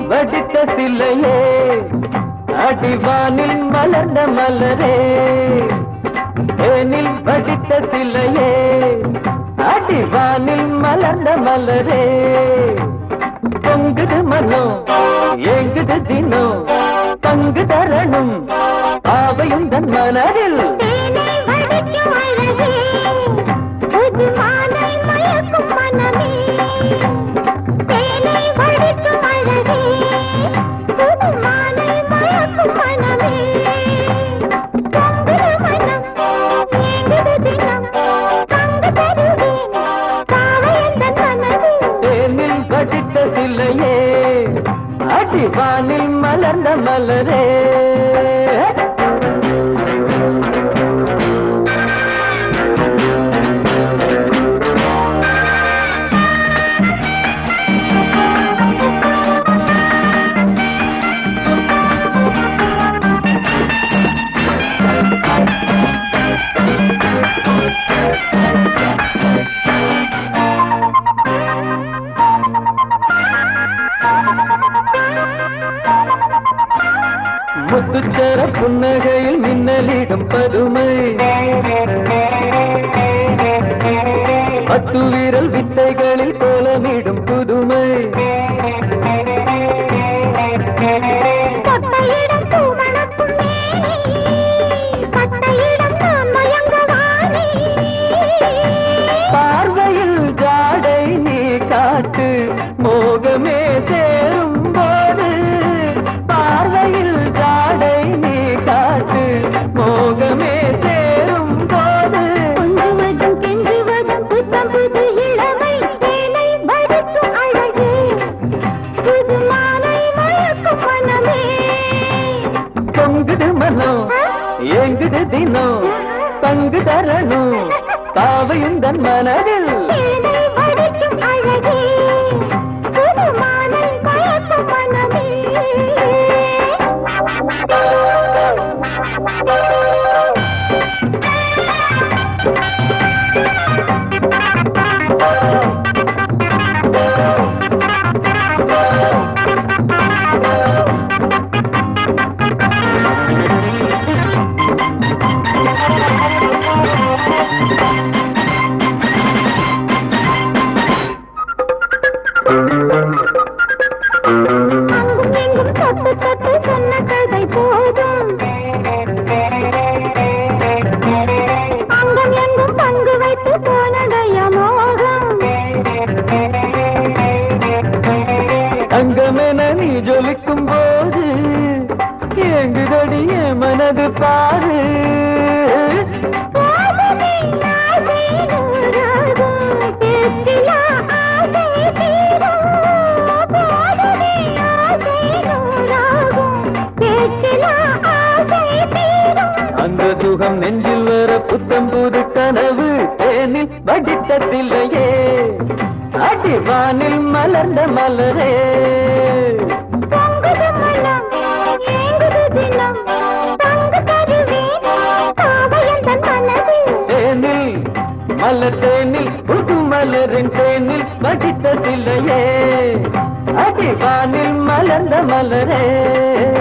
வடித்த சிலையே அடிவானில் மலர்ந்த மலரே தேனில் வடித்த சிலையே அடிவானில் மலர்ந்த மலரே பொங்குது மனம் ஏங்குது தினம் பங்கு தரணும் ஆவையும் தன் மனதில் தேனை வடிக்கும் அழகே புது மாலை மயக்கும் மனமே தேனை வடிக்கும் அழகே புது மாலை மயக்கும் மனமே பொங்குது மனம் ஏங்குது தினம் பங்கு தருவேன் காவையந்தன் மனதில் தேனில் வடித்த சிலையே அடிவானில் மலர்ந்த மலரே முத்துச்சர புன்னகையில் மின்னலிடும் பதுமை பத்து வீரல் வித்தைகளில் கோலமிடும் புதுமை கொட்டையிடம் பூமணக்கும் மேனி கட்டையிடம் நான் மயங்கவானே பார்வையில் ஜாடை நீ காட்டு மோகமே சேரும் போது பார்வையில் ஜாடை நீ காட்டு மோகமே சேரும் போது கொஞ்சுவதும் கெஞ்சுவதும் புத்தம் புது இளமை சேலை வடிக்கும் அழகே புது மாலை மயக்கும் மனமே பொங்குது மனம் ஏங்குது தினம் பங்கு தரணும் தாவையும் தன் மனதில் சேலை வடிக்கும் அழகே புது மாலை மயக்கும் மனமே அங்கும் இங்கும் தொட்டு தொட்டு சொன்ன கதை போதும் அங்கம் எங்கும் பங்கு வைத்து போனதைய மோகம் தங்கமென நீ ஜொலிக்கும் போது ஏங்குதடி என் மனது பாரு போதுமே ஆசை நூறாகும் பேச்சிலா ஆசை தீரும் போதுமே ஆசை நூறாகும் பேச்சிலா ஆசை தீரும் அந்த சுகம் நெஞ்சில் வர புத்தம் புது கனவு தேனில் வடித்ததில்லையே அடிவானில் மலர்ந்த மலரே பொங்குது மனம் ஏங்குது தினம் தங்கு தருவேன் காவையந்தன் மனதில் தேனில் மலர் தேனில் புது மலரின் தேனில் வடித்ததில்லையே அடிவானில் மலர்ந்த மலரே